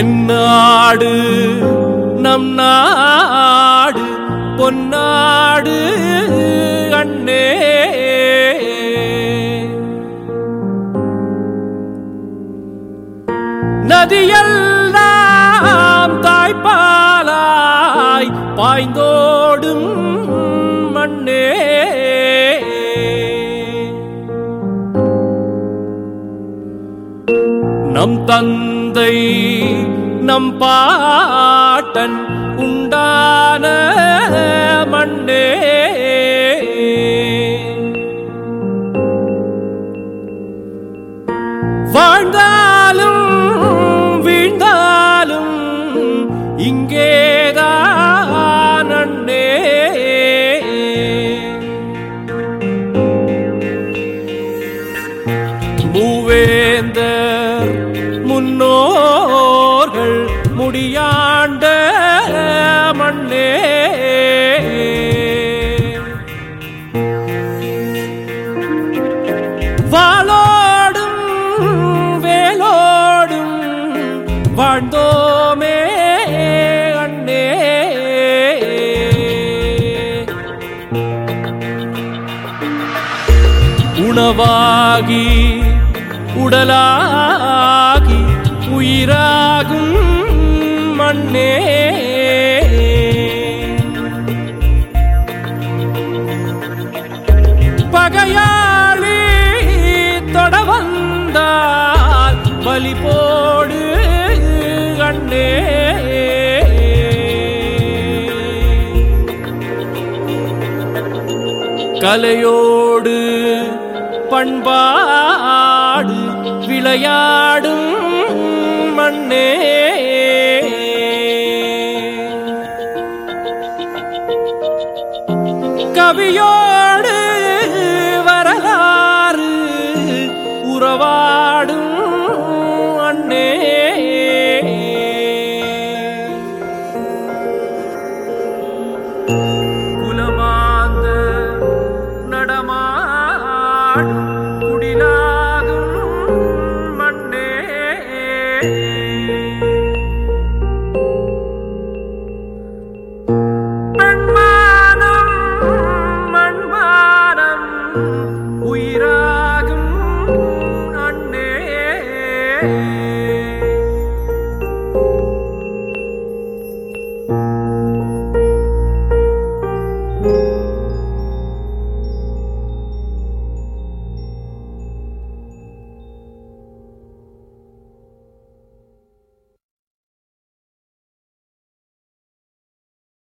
தென்னாடு நம் நாடு பொன்னாடு அண்ணே நதியெல்லாம் தாய்ப்பாலாய் பாய்ந்தோடும் மண்ணே நம் தந்தை நம் பாட்டன் உண்டான மண்ணே வாழ்ந்தாலும் வீழ்ந்தாலும் இங்கேதான் அண்ணே மூவேந்தர் முன்னோர்கள் முடியாண்ட மண்ணே வாளோடும் வேலோடும் வாழ்ந்தோமே அண்ணே உணவாகி உடலாகி உயிராகும் மண்ணே பகையாளி தொட வந்தால் பலி போடு அண்ணே கலையோடு பண்பாடு விளையாடும் மண்ணே கவியோடு